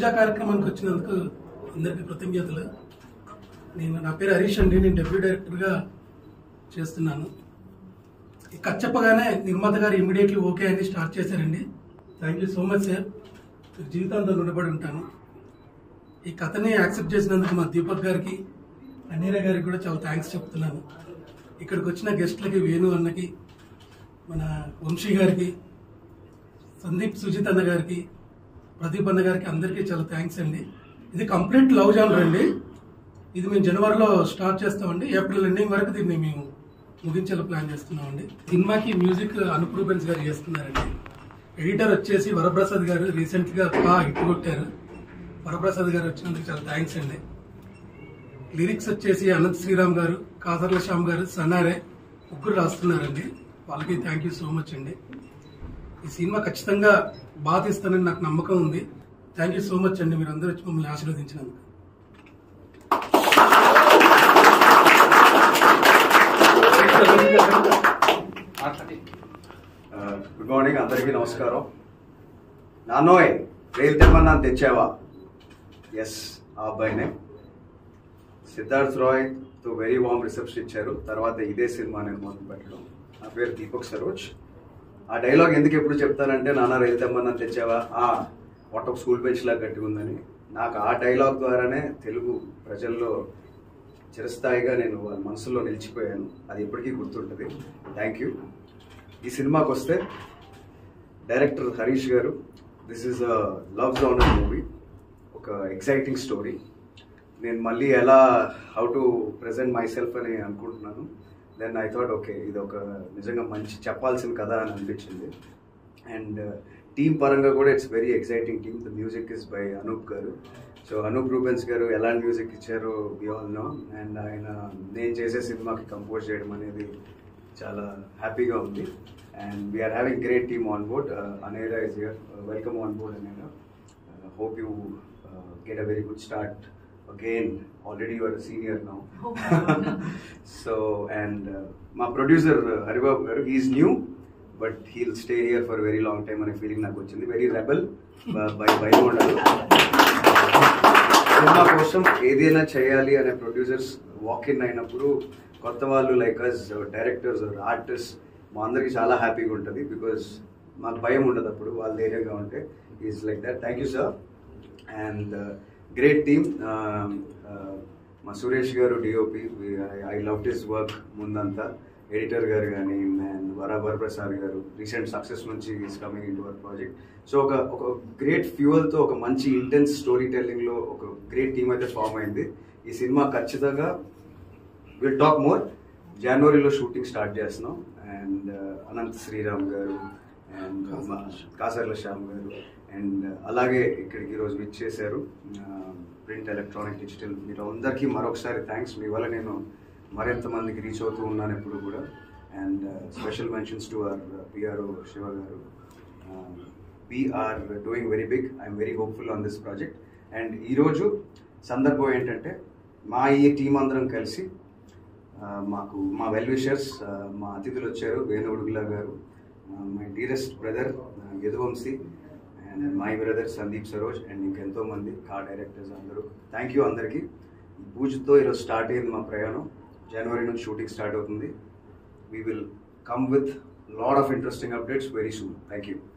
పూజా కార్యక్రమానికి వచ్చినందుకు అందరికీ కృతజ్ఞతలు నేను నా పేరు హరీష్ అండి నేను డెప్యూటీ డైరెక్టర్గా చేస్తున్నాను ఈ కథ చెప్పగానే నిర్మాత గారు ఇమీడియట్లీ ఓకే అని స్టార్ట్ చేశారండి thank you so much sir మీరు జీవితాంతం రుణపడి ఉంటాను ఈ కథని యాక్సెప్ట్ చేసినందుకు మా దీపక్ గారికి అన్నీర గారికి కూడా చాలా థ్యాంక్స్ చెప్తున్నాను ఇక్కడికి వచ్చిన గెస్ట్లకి వేణు అన్నకి మన వంశీ గారికి సందీప్ సుజిత్ అన్న గారికి ప్రదీప్ అన్న గారికి అందరికీ చాలా థ్యాంక్స్ అండి ఇది కంప్లీట్ లవ్ జానర్ అండి ఇది మేము జనవరిలో స్టార్ట్ చేస్తామండి ఏప్రిల్ ఎండింగ్ వరకు దీన్ని మేము ముగించేలా ప్లాన్ చేస్తున్నామండి సినిమాకి మ్యూజిక్ అనుప్ రూబెన్స్ గారు చేస్తున్నారండి ఎడిటర్ వచ్చేసి వరప్రసాద్ గారు రీసెంట్ గా బాగా హిట్ కొట్టారు వరప్రసాద్ గారు వచ్చినందుకు చాలా థ్యాంక్స్ అండి లిరిక్స్ వచ్చేసి అనంత్ శ్రీరామ్ గారు కాసర్ల శ్యామ్ గారు సన్నారే ముగ్గురు రాస్తున్నారండి వాళ్ళకి థ్యాంక్ యూ సో మచ్ అండి ఈ సినిమా ఖచ్చితంగా బాగా తీస్తానని నాకు నమ్మకం ఉంది థ్యాంక్ యూ సో మచ్ అండి మీరు అందరూ వచ్చి మమ్మల్ని ఆశీర్వదించినందుకు గుడ్ మార్నింగ్ అందరికీ నమస్కారం నాన్నోయ్ రైలు తెమ్మన్నా తెచ్చావా ఎస్ ఆ అబ్బాయినే సిద్ధార్థ్ రాయ్ తో వెరీ వామ్ రిసెప్షన్ ఇచ్చారు తర్వాత ఇదే సినిమా నేను మొదలు పెట్టడం నా పేరు దీపక్ సరోజ్ ఆ డైలాగ్ ఎందుకు ఎప్పుడు చెప్తానంటే నాన్న రైలు తెమ్మన్నా తెచ్చావా ఆ మొట్ట స్కూల్ బెంచ్ లాగా గట్టి ఉందని నాకు ఆ డైలాగ్ ద్వారానే తెలుగు ప్రజల్లో చిరస్థాయిగా నేను వాళ్ళ మనసులో నిలిచిపోయాను అది ఎప్పటికీ గుర్తుంటుంది థ్యాంక్ యూ ఈ సినిమాకి వస్తే డైరెక్టర్ హరీష్ గారు this is a love genre movie ఒక ఎక్సైటింగ్ స్టోరీ నేను మళ్ళీ ఎలా how to present myself అని అనుకుంటున్నాను దెన్ ఐ థాట్ ఓకే ఇది ఒక నిజంగా మంచి చెప్పాల్సిన కథ అని అనిపించింది అండ్ టీమ్ పరంగా కూడా it's very exciting team the music is by Anoop గారు సో అనూప్ రూబెన్స్ గారు ఎలాంటి మ్యూజిక్ ఇచ్చారో వి ఆల్ నో అండ్ ఆయన నేను చేసే సినిమాకి కంపోజ్ చేయడం అనేది చాలా హ్యాపీగా ఉంది and we're having great team on board Anaira is here welcome on board Anaira hope you get a very good start again already your senior now so and మా ప్రొడ్యూసర్ హరిబాబు గారు he's new but he'll stay here for very long time అనే feeling నాకు వచ్చింది very rebel by భయం ఉండదు cinema కోసం ఏదైనా చేయాలి అనే ప్రొడ్యూసర్స్ వాక్ ఇన్ అయినప్పుడు కొత్త వాళ్ళు లైక్ అస్ డైరెక్టర్స్ ఆర్టిస్ట్ మా అందరికి చాలా హ్యాపీగా ఉంటుంది బికాజ్ మాకు భయం ఉండదు అప్పుడు వాళ్ళ ధైర్యంగా ఉంటే is like that thank you sir and great team మా సురేష్ గారు DOP I love this work ముందంతా ఎడిటర్ గారు కానీ అండ్ వరాబర్ ప్రసాద్ గారు రీసెంట్ సక్సెస్ నుంచి is coming in our project so ఒక ఒక గ్రేట్ ఫ్యూయల్తో ఒక మంచి ఇంటెన్స్ స్టోరీ టెల్లింగ్లో ఒక గ్రేట్ టీమ్ అయితే ఫామ్ అయింది ఈ సినిమా ఖచ్చితంగా విల్ టాక్ మోర్ జనవరిలో షూటింగ్ స్టార్ట్ చేస్తున్నాం అండ్ అనంత్ శ్రీరామ్ గారు అండ్ కాసర్ల శ్యామ్ గారు అండ్ అలాగే ఇక్కడికి ఈరోజు విచ్ చేశారు ప్రింట్ ఎలక్ట్రానిక్ డిజిటల్ మీరు అందరికీ మరొకసారి థ్యాంక్స్ మీ వల్ల నేను మరింత మందికి రీచ్ అవుతూ ఉన్నాను ఎప్పుడు కూడా and special mentions to our PRO Shiva గారు we're doing very big I'm very hopeful on this project and ఈరోజు సందర్భం ఏంటంటే మా ఈ టీం అందరం కలిసి ఆ, మాకు మా వెల్ విషర్స్ మా అతిథులు వచ్చారు వేణు ఉడుగుల గారు my dearest brother Yaduvamshi and my brother Sandeep Saroj and ఇంకెంతో మంది కా డైరెక్టర్స్ అందరూ థ్యాంక్ యూ అందరికీ ఈ పూజతో ఈరోజు స్టార్ట్ అయింది మా ప్రయాణం జనవరి నుంచి షూటింగ్ స్టార్ట్ అవుతుంది we will come with lot of interesting updates very soon thank you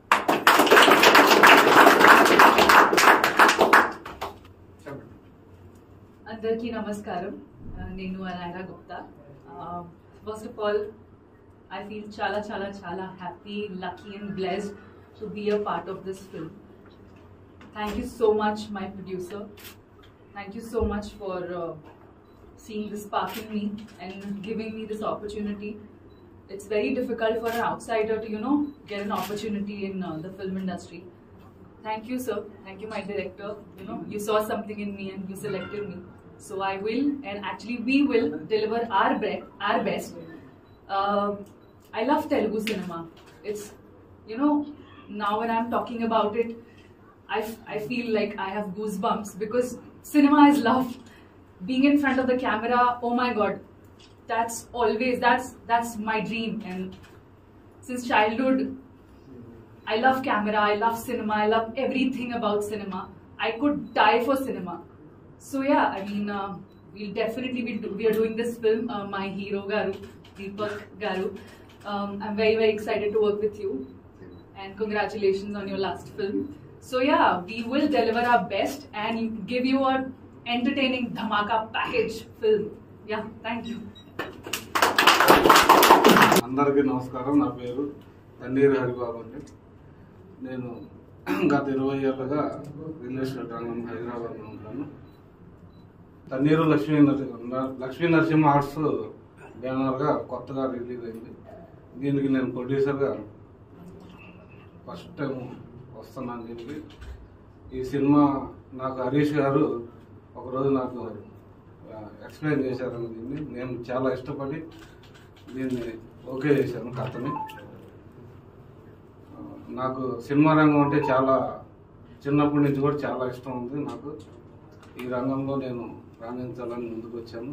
అందరికీ నమస్కారం ఆ, నేను Anaira Gupta first of all I feel చాలా చాలా చాలా happy lucky and blessed to be a part of this film thank you so much my producer thank you so much for seeing the spark in me and giving me this opportunity. It's very difficult for an outsider to, you know, get an opportunity in uh, the film industry. Thank you, sir. Thank you, my director. You know, you saw something in me and you selected me. So I will, and actually we will deliver our best. Our best. Um I love Telugu cinema. It's, you know, now when I'm talking about it, I, f- I feel like I have goosebumps because cinema is love. Being in front of the camera, oh my god, that's always that's that's my dream. And since childhood, I love camera, I love cinema, I love everything about cinema. I could die for cinema. So yeah, I mean, uh, we'll definitely be do- we are doing this film. Uh, my hero Garu, Deepak Garu. Um, I'm very very excited to work with you, and congratulations on your last film. So yeah, we will deliver our best and give you a entertaining dhamaka package film. Yeah, thank you. అందరికీ నమస్కారం నా పేరు తన్నీరు హరిబాబు అండి నేను గత ఇరవై ఏళ్ళుగా real estate రంగం హైదరాబాద్లో ఉంటాను తన్నీరు లక్ష్మీ నరసింహ లక్ష్మీ నరసింహ ఆర్ట్స్ బ్యానర్గా కొత్తగా రిలీజ్ అయింది దీనికి నేను ప్రొడ్యూసర్గా ఫస్ట్ టైం వస్తున్నాను దీనికి ఈ సినిమా నాకు హరీష్ గారు ఒకరోజు నాకు ఎక్స్ప్లెయిన్ చేశారని దీన్ని నేను చాలా ఇష్టపడి దీన్ని ఓకే చేశాను కథని ఆ, నాకు సినిమా రంగం అంటే చాలా చిన్నప్పటి నుంచి కూడా చాలా ఇష్టం ఉంది నాకు ఈ రంగంలో నేను రాణించాలని ముందుకు వచ్చాను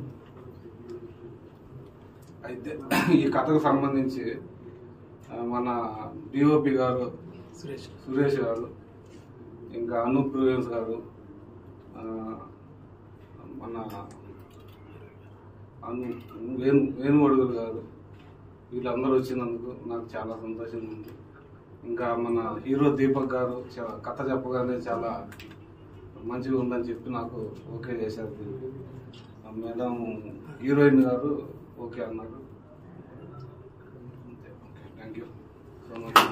అయితే ఈ కథకు సంబంధించి ఆ, మన డిఓపి గారు సురేష్ సురేష్ గారు ఇంకా అనూప్ ప్రూయన్స్ గారు ఆ, మన అను వేణు వేణువడుగులు గారు వీళ్ళందరూ వచ్చినందుకు నాకు చాలా సంతోషంగా ఉంది ఇంకా మన హీరో దీపక్ గారు చా- కథ చెప్పగానే చాలా మంచిగా ఉందని చెప్పి నాకు ఓకే చేశారు దీనికి ఆ మేడం హీరోయిన్ గారు ఓకే అన్నారు థ్యాంక్ యూ సో మచ్